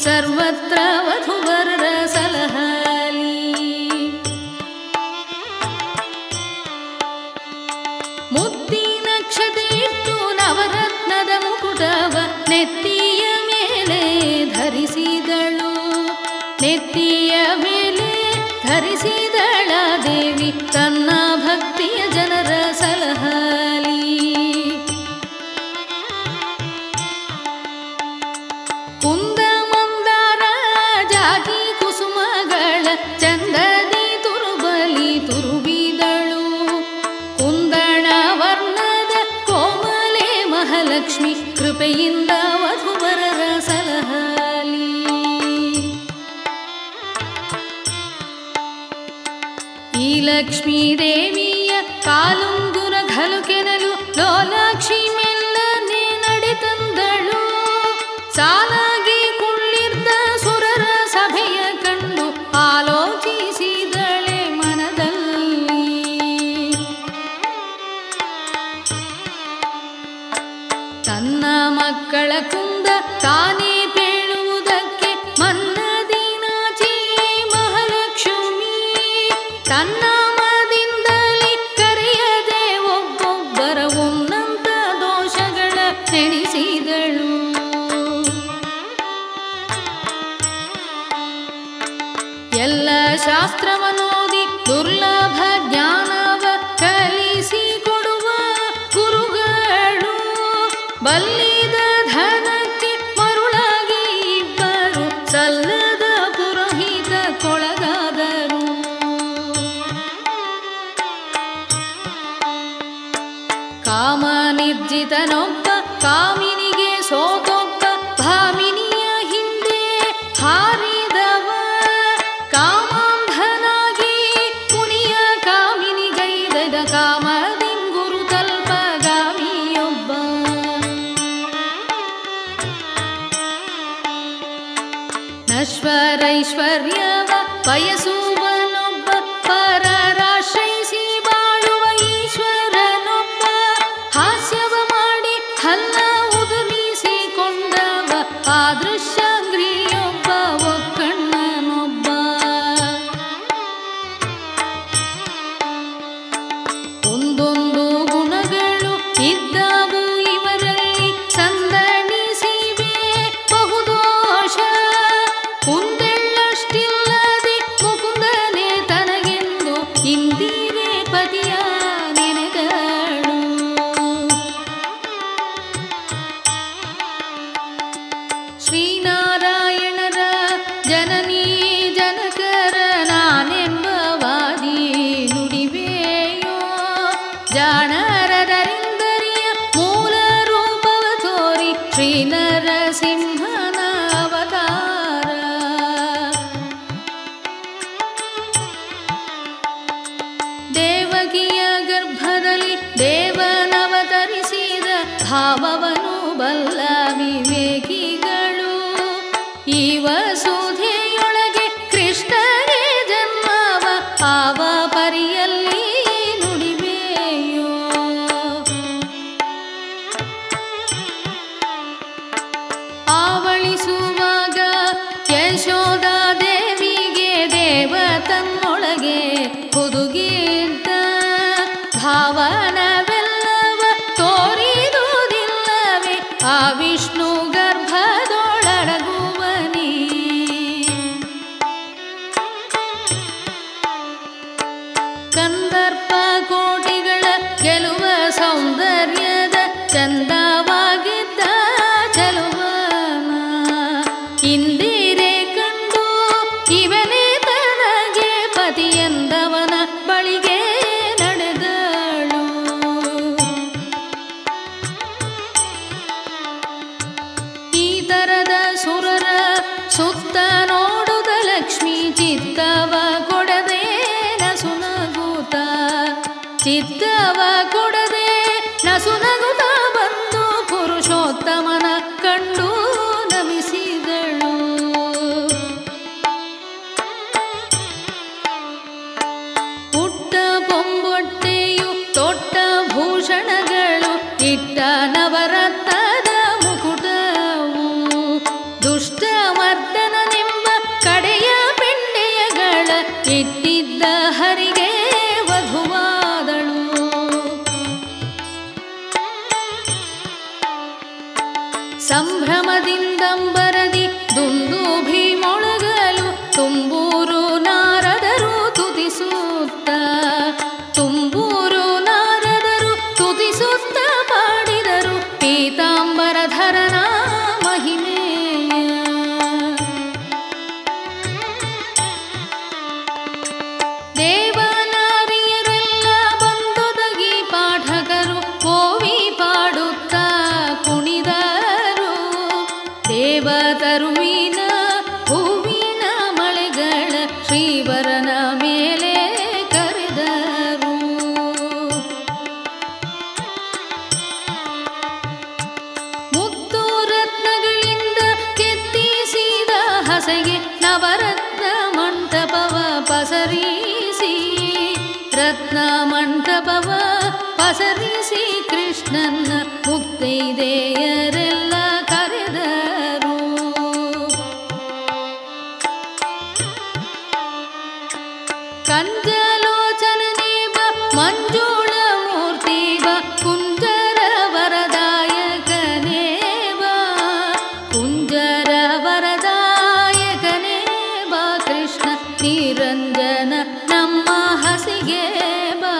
ಸರ್ವತ್ರ ವಧುವರರ ಸಲಹಲಿ ಮುತ್ತಿನ ಕ್ಷತೆ ಇಟ್ಟು ನವರತ್ನದ ಮುಕುಟವ ನೆತ್ತಿಯ ಮೇಲೆ ಧರಿಸಿದಳು ನೆತ್ತಿಯ ಮೇಲೆ ಧರಿಸಿದಳ ದೇವಿ ತನ್ನ ಭಕ್ತಿಯ ಜನರ ಸಲಹಲಿ ಕುಂದ ಮಂದಾರ ಜಾತಿ ಕುಸುಮಗಳ ಚಂದದಿ ತುರುಬಲಿ ತುರುಬಿದಳು ಕುಂದಣ ವರ್ಣದ ಕೋಮಲೆ ಮಹಾಲಕ್ಷ್ಮಿ ಕೃಪೆಯಿಂದ ವಧುವರರ ಸಲಹಲಿ ಈ ಲಕ್ಷ್ಮೀ ದೇವಿಯ ಕಾಲುಂಗುರ ಘಲುಕೆನಲು ಲೋಲಾಕ್ಷಿ ಮೆಲ್ಲನೆ ನಡೆತಂದಳು ಸಾಲಾಗಿ ಕುಳ್ಳಿರ್ದ ಸುರರ ಸಭೆಯ ಕಂಡು ಆಲೋಚಿಸಿದಳೆ ಮನದಲ್ಲಿ ತನ್ನ ಮಕ್ಕಳ ಕುಂದ ತಾನೇ ಬೇಳುವುದಕ್ಕೆ ಮನ್ನದಿನಾಚಿ ಮಹಾಲಕ್ಷ್ಮಿ ತನ್ನಾಮದಿಂದಲೇ ಕರೆಯದೆ ಒಬ್ಬೊಬ್ಬರ ಉನ್ನತ ದೋಷಗಳ ನೆನೆಸಿದಳು ಎಲ್ಲ ಶಾಸ್ತ್ರವನೋದಿ ದುರ್ಲಭ ಜ್ಞಾನವ ಕಲಿಸಿಕೊಡುವ ಗುರುಗಳು ಬಲ್ಲಿದ ಧನಕ್ಕೆ ಮರುಳಾಗಿ ಇಬ್ಬರು ಸಲ್ಲದ ಪುರೋಹಿತ ಕೊಳಗಾದರು ಕಾಮನಿರ್ಜಿತನೊಬ್ಬ ಕಾಮಿನಿಗೆ ಸೋತೊಬ್ಬ ಭಾಮಿನಿಯ ಹಿಂದೆ ಹಾರಿದವ ಕಾಮಾಂಧನಾಗಿ ಮುನಿಯ ಕಾಮಿನಿಗೈದದ ಕಾಮದಿಂ ಗುರು ತಲ್ಪಗಾಮಿಯೊಬ್ಬ ನಶ್ವರೈಶ್ವರ್ಯವ ಬಯಸುವನೊಬ್ಬ ಪರರಾಶ್ರಯಿಸಿ ಬಾಳುವ ಈಶ್ವರನೊಬ್ಬ ಹಾಸ್ಯವ ಮಾಡಿ ಹಲ್ಲ ಉದುರಿಸಿಕೊಂಡವ ಆದೃಶ್ಯಂಗ್ರಿಯೊಬ್ಬ ಒಕ್ಕಣ್ಣನೊಬ್ಬ ಒಂದೊಂದು ಗುಣಗಳು ಇದ್ದವು ಇವರಲ್ಲಿ ಸಂದಣಿಸಿವೆ ಬಹುದೋಷ ಕುಂದೆಳ್ಳಷ್ಟಿಲ್ಲದೆ ಮುಕುಂದನೆ ತನಗೆಂದು ಇಂದಿರೆ ಪತಿಯ ನೆನೆದಳು ಶ್ರೀನಾರಾಯಣರ ಜನನೀ ಜನಕರ ನಾನೆಂಬವಾದಿ ನುಡಿವೆಯೋ ಜಾಣರದರಿಂದರಿಯ ಮೂಲ ರೂಪವ ತೋರಿ ಶ್ರೀ ನರಸಿಂಹನ ಅವತಾರ ದೇವಕಿಯ ಗರ್ಭದಲ್ಲಿ ದೇವನವತರಿಸಿದ ಭಾವವನು ಬಲ್ಲ ವಿವೇಕಿಗಳು ಈ ವಸುಧೆಯೊಳಗೆ ಕೃಷ್ಣನೇ ಜನ್ಮವ ಆವ ಪರಿಯಲ್ಲಿ ನುಡಿವೆಯೋ ಆವಳಿಸುವಾಗ ಯಶೋಧ ದೇವಿಗೆ ದೇವ ತನ್ನೊಳಗೆ ಹುದುಗಿದ್ದ ಭಾವನವೆಲ್ಲವ ತೋರಿದುದಿಲ್ಲವೇ ಆ ವಿಷ್ಣು ಗರ್ಭದೊಳಡಗುವನಿ ಕಂದರ್ಪ ಕೋಟಿಗಳ ಗೆಲುವ ಸೌಂದರ್ಯದ ಚಂದವಾಗಿದ್ದ ಚಲುವನ ಇಂದಿರೆ ಕಂಡು ಇವನೇ ತನಗೆ ಪತಿಯಂದವನ ಬಳಿಗೆ ನಡೆದಳು ಈ ತರದ ಸುರರ ಸುತ್ತ ನೋಡುದ ಲಕ್ಷ್ಮಿ ಚಿತ್ತವ ಕೊಡದೆ ನಸುನಗೂತ ಚಿತ್ತವ ಕೊಡದೆ ನಸುನಗುತ್ತ ಬಂದು ಸಂಭ್ರಮದಿಂದಂಬರದಿ ದುಂದೂಭಿ ಮೊಳಗಲು ತುಂಬೂರು ನಾರದರು ತುದಿಸುತ್ತ ತುಂಬೂರು ನಾರದರು ತುದಿಸುತ್ತ ಪಾಡಿದರು ಪೀತಾಂಬರಧರನ ಮಹಿಮೆಯ ದೇವನಾರಿಯರೆಲ್ಲ ಬಂದೊದಗಿ ಪಾಠಕರು ಕೋವಿ ಪಾಡುತ್ತಾ ಕುಣಿದರು ದೇವತರುವಿನ ಹೂವಿನ ಮಳೆಗಳ ಶ್ರೀವರನ ಮೇಲೆ ಕರೆದರು ಮುತ್ತು ರತ್ನಗಳಿಂದ ಕೆತ್ತಿಸಿದ ಹಸೆಗೆ ನವರತ್ನ ಮಂಟಪವ ಪಸರಿಸಿ ರತ್ನ ಮಂಟಪವ ಪಸರಿಸಿ ಕೃಷ್ಣನ ಮುತ್ತೈದೆಯರೆಲ್ಲ ಕರೆದರು ಕಂಜಲೋಚನನೆ ಬ ಮಂಜುಳ ಮೂರ್ತಿ ಬ ಕುಂಜರ ವರದಾಯಕನೇ ಬ ಕುಂಜರ ವರದಾಯಕನೇ ಬಾ ಕೃಷ್ಣ ನಿರಂಜನ ನಮ್ಮ ಹಸಿಗೆ ಬಾ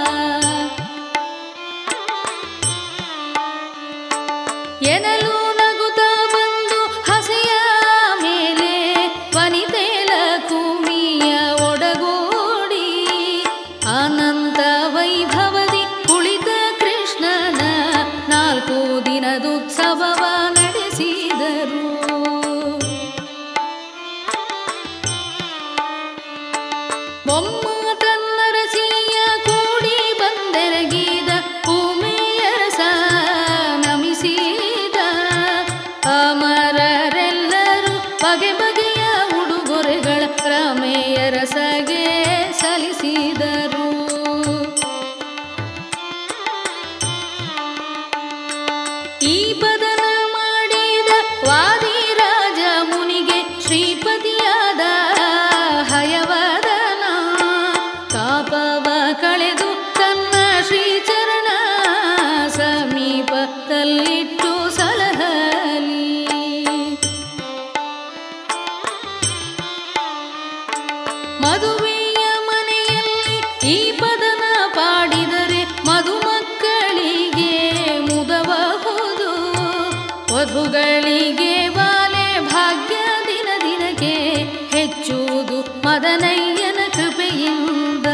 ಎನಲು ನಗುತ್ತ ಬಂದು ಹಸೆಯ ಮೇಲೆ ವನಿತೆಲ ಕುಮಿಯ ಒಡಗೂಡಿ ಅನಂತ ವೈಭವದಿ ಕುಳಿತ ಕೃಷ್ಣನ ನಾಲ್ಕು ದಿನದುತ್ಸವವ ನಡೆಸಿದರು ಬೊಮ್ಮ ತನ್ನರಸಿಯ ಕೂಡಿ ಬಂದೆರಗಿದ ಉಮೆಯರಸ ನಮಿಸಿದ ಅಮರರೆಲ್ಲರೂ ಬಗೆ ಬಗೆಯ ಉಡುಗೊರೆಗಳ ರಮೆಯರಸಗೆ ಸಲ್ಲಿಸಿದರು ಈ ಪದನ ಮಾಡಿದ ವಾದಿರಾಜ ಮುನಿಗೆ ಶ್ರೀಪತಿಯಾದ ಹಯವದನ ತಾಪವ ಕಳೆದು ತನ್ನ ಶ್ರೀಚರಣ ಸಮೀಪದಲ್ಲಿಟ್ಟು ಸಲಹಲಿ ಮದುವೆಯ ಮನೆಯಲ್ಲಿ ಈ ಪದನ ಪಾಡಿದರೆ ಮದುಮಕ್ಕಳಿಗೆ ಮುದಬಹುದು ವಧುಗಳಿಗೆ ಬಾಲೆ ಭಾಗ್ಯ ದಿನ ದಿನಕ್ಕೆ ಹೆಚ್ಚುವುದು ಮದನಯ್ಯನ ಕೃಪೆಯಿಂದ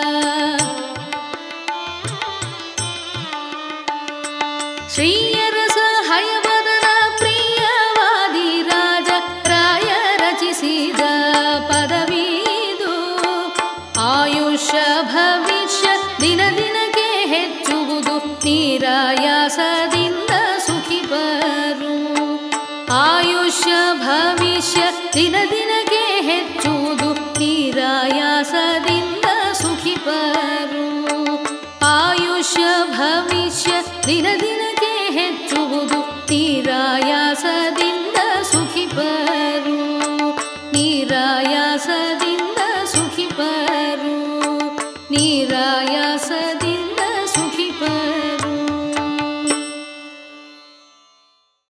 ಶ್ರೀಯರಸ ಹಯವದನ ಪ್ರಿಯವಾದಿ ರಾಜ ರಾಯ ರಚಿಸಿದ ಪದವಿದು ಆಯುಷ್ಯ ಭವಿಷ್ಯ ದಿನ ದಿನಕ್ಕೆ ಹೆಚ್ಚುವುದು ನೀರಾಯಾಸದಿಂದ ಸುಖಿ ಬರು ಆಯುಷ್ಯ ಭವಿಷ್ಯ ದಿನ ದಿನ